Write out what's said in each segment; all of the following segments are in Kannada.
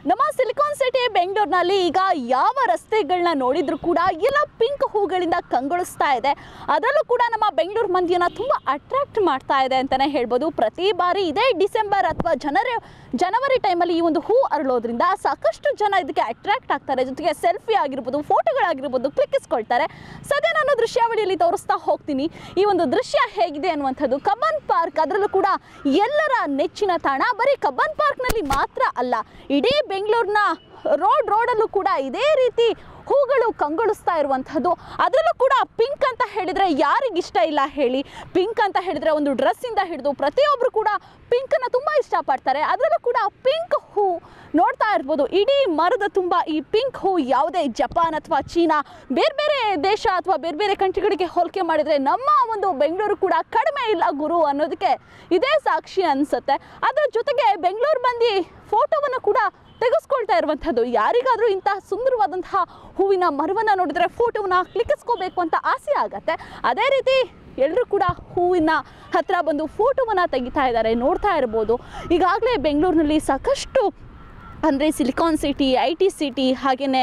ನಮ್ಮ ಸಿಲಿಕಾನ್ ಸಿಟಿ ಬೆಂಗಳೂರಿನಲ್ಲಿ ಈಗ ಯಾವ ರಸ್ತೆಗಳನ್ನ ನೋಡಿದ್ರು ಕೂಡ ಎಲ್ಲ ಪಿಂಕ್ ಹೂಗಳಿಂದ ಕಂಗೊಳಿಸ್ತಾ ಇದೆ ಅದರಲ್ಲೂ ಕೂಡ ನಮ್ಮ ಬೆಂಗಳೂರು ಮಂದಿಯನ್ನ ತುಂಬ ಅಟ್ರಾಕ್ಟ್ ಮಾಡ್ತಾ ಇದೆ ಅಂತಲೇ ಹೇಳ್ಬೋದು ಪ್ರತಿ ಬಾರಿ ಇದೇ ಡಿಸೆಂಬರ್ ಅಥವಾ ಜನವರಿ ಜನವರಿ ಟೈಮಲ್ಲಿ ಈ ಒಂದು ಹೂ ಅರಳೋದ್ರಿಂದ ಸಾಕಷ್ಟು ಜನ ಇದಕ್ಕೆ ಅಟ್ರಾಕ್ಟ್ ಆಗ್ತಾರೆ ಜೊತೆಗೆ ಸೆಲ್ಫಿ ಆಗಿರ್ಬೋದು ಫೋಟೋಗಳಾಗಿರ್ಬೋದು ಕ್ಲಿಕ್ಕಿಸ್ಕೊಳ್ತಾರೆ ಸದ್ಯ ನಾನು ದೃಶ್ಯಾವಳಿಯಲ್ಲಿ ತೋರಿಸ್ತಾ ಹೋಗ್ತೀನಿ ಈ ಒಂದು ದೃಶ್ಯ ಹೇಗಿದೆ ಅನ್ನುವಂಥದ್ದು ಕಬ್ಬನ್ ಪಾರ್ಕ್ ಅದರಲ್ಲೂ ಕೂಡ ಎಲ್ಲರ ನೆಚ್ಚಿನ ತಾಣ ಬರೀ ಕಬ್ಬನ್ ಪಾರ್ಕ್ನಲ್ಲಿ ಮಾತ್ರ ಅಲ್ಲ ಇಡೀ ಬೆಂಗಳೂರಿನ ರೋಡ್ ರೋಡಲ್ಲೂ ಕೂಡ ಇದೇ ರೀತಿ ಹೂಗಳು ಕಂಗೊಳಿಸ್ತಾ ಇರುವಂಥದ್ದು ಅದರಲ್ಲೂ ಕೂಡ ಪಿಂಕ್ ಅಂತ ಹೇಳಿದರೆ ಯಾರಿಗಿಷ್ಟ ಇಲ್ಲ ಹೇಳಿ ಪಿಂಕ್ ಅಂತ ಹೇಳಿದರೆ ಒಂದು ಡ್ರೆಸ್ಸಿಂದ ಹಿಡಿದು ಪ್ರತಿಯೊಬ್ಬರು ಕೂಡ ಪಿಂಕನ್ನು ತುಂಬ ಇಷ್ಟಪಡ್ತಾರೆ ಅದರಲ್ಲೂ ಕೂಡ ಪಿಂಕ್ ಹೂ ನೋಡ್ತಾ ಇರ್ಬೋದು ಇಡೀ ಮರದ ತುಂಬ ಈ ಪಿಂಕ್ ಹೂ ಯಾವುದೇ ಜಪಾನ್ ಅಥವಾ ಚೀನಾ ಬೇರೆ ಬೇರೆ ದೇಶ ಅಥವಾ ಬೇರೆ ಬೇರೆ ಕಂಟ್ರಿಗಳಿಗೆ ಹೋಲಿಕೆ ಮಾಡಿದರೆ ನಮ್ಮ ಒಂದು ಬೆಂಗಳೂರು ಕೂಡ ಕಡಿಮೆ ಇಲ್ಲ ಗುರು ಅನ್ನೋದಕ್ಕೆ ಇದೇ ಸಾಕ್ಷಿ ಅನಿಸುತ್ತೆ ಅದರ ಜೊತೆಗೆ ಬೆಂಗಳೂರು ಬಂದು ಫೋಟೋವನ್ನು ಕೂಡ ತೆಗೆಸ್ಕೊಳ್ತಾ ಇರುವಂಥದ್ದು ಯಾರಿಗಾದರೂ ಇಂತಹ ಸುಂದರವಾದಂತಹ ಹೂವಿನ ಮರವನ್ನು ನೋಡಿದರೆ ಫೋಟೋವನ್ನ ಕ್ಲಿಕ್ಕಿಸ್ಕೋಬೇಕು ಅಂತ ಆಸೆ ಆಗತ್ತೆ ಅದೇ ರೀತಿ ಎಲ್ಲರೂ ಕೂಡ ಹೂವಿನ ಹತ್ರ ಬಂದು ಫೋಟೋವನ್ನು ತೆಗಿತಾ ಇದ್ದಾರೆ ನೋಡ್ತಾ ಇರ್ಬೋದು ಈಗಾಗಲೇ ಬೆಂಗಳೂರಿನಲ್ಲಿ ಸಾಕಷ್ಟು ಅಂದರೆ silicon city I T city ಹಾಗೆಯೇ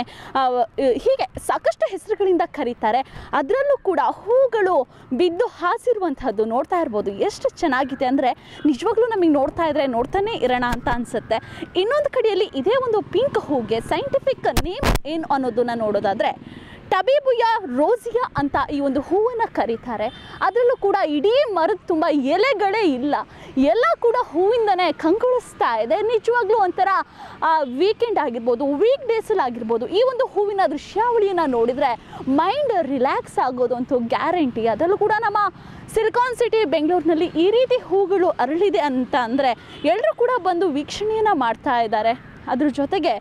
ಹೀಗೆ ಸಾಕಷ್ಟು ಹೆಸರುಗಳಿಂದ ಕರೀತಾರೆ ಅದರಲ್ಲೂ ಕೂಡ ಹೂಗಳು ಬಿದ್ದು ಹಾಸಿರುವಂಥದ್ದು ನೋಡ್ತಾ ಇರ್ಬೋದು ಎಷ್ಟು ಚೆನ್ನಾಗಿದೆ ಅಂದರೆ ನಿಜವಾಗ್ಲೂ ನಮಗೆ ನೋಡ್ತಾ ಇದ್ರೆ ನೋಡ್ತಾನೆ ಇರೋಣ ಅಂತ ಅನಿಸುತ್ತೆ ಇನ್ನೊಂದು ಕಡೆಯಲ್ಲಿ ಇದೇ ಒಂದು ಪಿಂಕ್ ಹೂಗೆ ಸೈಂಟಿಫಿಕ್ ನೇಮ್ ಏನು ಅನ್ನೋದನ್ನ ನೋಡೋದಾದರೆ ಟಬೇಬುಯ ರೋಸಿಯಾ ಅಂತ ಈ ಒಂದು ಹೂವನ್ನು ಕರೀತಾರೆ ಅದರಲ್ಲೂ ಕೂಡ ಇಡೀ ಮರದ ತುಂಬ ಎಲೆಗಳೇ ಇಲ್ಲ ಎಲ್ಲ ಕೂಡ ಹೂವಿಂದನೇ ಕಂಗೊಳಿಸ್ತಾ ಇದೆ ನಿಜವಾಗ್ಲೂ ಒಂಥರ ವೀಕೆಂಡ್ ಆಗಿರ್ಬೋದು ವೀಕ್ ಡೇಸಲ್ಲಿ ಆಗಿರ್ಬೋದು ಈ ಒಂದು ಹೂವಿನ ದೃಶ್ಯಾವಳಿಯನ್ನು ನೋಡಿದರೆ ಮೈಂಡ್ ರಿಲ್ಯಾಕ್ಸ್ ಆಗೋದು ಅಂತೂ ಗ್ಯಾರಂಟಿ ಅದರಲ್ಲೂ ಕೂಡ ನಮ್ಮ ಸಿಲಿಕಾನ್ ಸಿಟಿ ಬೆಂಗಳೂರಿನಲ್ಲಿ ಈ ರೀತಿ ಹೂಗಳು ಅರಳಿದೆ ಅಂತ ಅಂದರೆ ಎಲ್ಲರೂ ಕೂಡ ಬಂದು ವೀಕ್ಷಣೆಯನ್ನು ಮಾಡ್ತಾ ಇದ್ದಾರೆ ಅದ್ರ ಜೊತೆಗೆ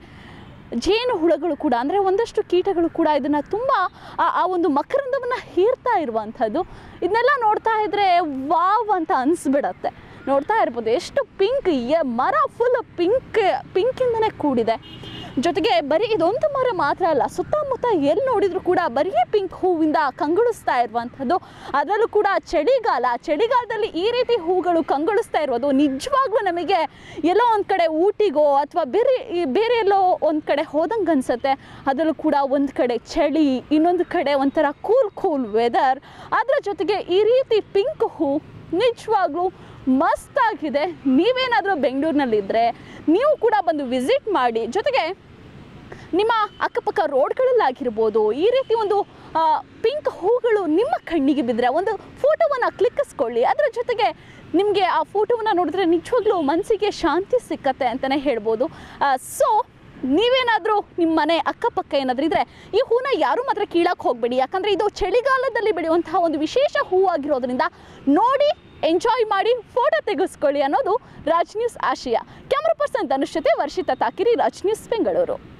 ಜೇನು ಹುಳಗಳು ಕೂಡ ಅಂದರೆ ಒಂದಷ್ಟು ಕೀಟಗಳು ಕೂಡ ಇದನ್ನು ತುಂಬ ಆ- ಆ ಒಂದು ಮಕರಂದವನ್ನು ಹೀರ್ತಾ ಇರುವಂಥದ್ದು ಇದನ್ನೆಲ್ಲ ನೋಡ್ತಾ ಇದ್ದರೆ ವಾವ್ ಅಂತ ಅನಿಸ್ಬಿಡತ್ತೆ ನೋಡ್ತಾ ಇರ್ಬೋದು ಎಷ್ಟು ಪಿಂಕ್ ಮರ ಫುಲ್ ಪಿಂಕ್ ಪಿಂಕಿಂದನೇ ಕೂಡಿದೆ ಜೊತೆಗೆ ಬರೀ ಇದೊಂದು ಮರ ಮಾತ್ರ ಅಲ್ಲ ಸುತ್ತಮುತ್ತ ಎಲ್ಲಿ ನೋಡಿದ್ರು ಕೂಡ ಬರೀ ಪಿಂಕ್ ಹೂವಿಂದ ಕಂಗೊಳಿಸ್ತಾ ಇರುವಂಥದ್ದು ಅದರಲ್ಲೂ ಕೂಡ ಚಳಿಗಾಲ ಚಳಿಗಾಲದಲ್ಲಿ ಈ ರೀತಿ ಹೂಗಳು ಕಂಗೊಳಿಸ್ತಾ ಇರೋದು ನಿಜವಾಗ್ಲೂ ನಮಗೆ ಎಲ್ಲೋ ಒಂದು ಕಡೆ ಊಟಿಗೋ ಅಥವಾ ಬೇರೆ ಈ ಬೇರೆ ಎಲ್ಲೋ ಒಂದು ಕಡೆ ಹೋದಂಗೆ ಅನ್ಸುತ್ತೆ ಅದರಲ್ಲೂ ಕೂಡ ಒಂದು ಕಡೆ ಚಳಿ ಇನ್ನೊಂದು ಕಡೆ ಒಂಥರ ಕೂಲ್ ಕೂಲ್ ವೆದರ್ ಅದರ ಜೊತೆಗೆ ಈ ರೀತಿ ಪಿಂಕ್ ಹೂ ನಿಜವಾಗ್ಲೂ ಮಸ್ತಾಗಿದೆ ನೀವೇನಾದರೂ ಬೆಂಗಳೂರಿನಲ್ಲಿದ್ದರೆ ನೀವು ಕೂಡ ಬಂದು ವಿಸಿಟ್ ಮಾಡಿ ಜೊತೆಗೆ ನಿಮ್ಮ ಅಕ್ಕಪಕ್ಕ ರೋಡ್ಗಳಲ್ಲಾಗಿರ್ಬೋದು ಈ ರೀತಿ ಒಂದು ಪಿಂಕ್ ಹೂಗಳು ನಿಮ್ಮ ಕಣ್ಣಿಗೆ ಬಿದ್ದರೆ ಒಂದು ಫೋಟೋವನ್ನು ಕ್ಲಿಕ್ಕಿಸ್ಕೊಳ್ಳಿ ಅದರ ಜೊತೆಗೆ ನಿಮಗೆ ಆ ಫೋಟೋವನ್ನು ನೋಡಿದ್ರೆ ನಿಜವಾಗ್ಲೂ ಮನಸ್ಸಿಗೆ ಶಾಂತಿ ಸಿಕ್ಕತ್ತೆ ಅಂತಲೇ ಹೇಳ್ಬೋದು ಸೊ ನೀವೇನಾದರೂ ನಿಮ್ಮ ಮನೆ ಅಕ್ಕಪಕ್ಕ ಏನಾದರೂ ಇದ್ದರೆ ಈ ಹೂನ ಯಾರೂ ಮಾತ್ರ ಕೀಳಕ್ಕೆ ಹೋಗಬೇಡಿ ಯಾಕಂದರೆ ಇದು ಚಳಿಗಾಲದಲ್ಲಿ ಬೆಳೆಯುವಂತಹ ಒಂದು ವಿಶೇಷ ಹೂ ಆಗಿರೋದ್ರಿಂದ ನೋಡಿ ಎಂಜಾಯ್ ಮಾಡಿ ಫೋಟೋ ತೆಗೆಸ್ಕೊಳ್ಳಿ ಅನ್ನೋದು ರಾಜ್ ನ್ಯೂಸ್ ಆಶಯ ಕ್ಯಾಮ್ರಾ ಪರ್ಸನ್ ಧನುಷ್ ಜೊತೆ ವರ್ಷಿತಾ ತಾಕಿರಿ ರಾಜ್ ನ್ಯೂಸ್ ಬೆಂಗಳೂರು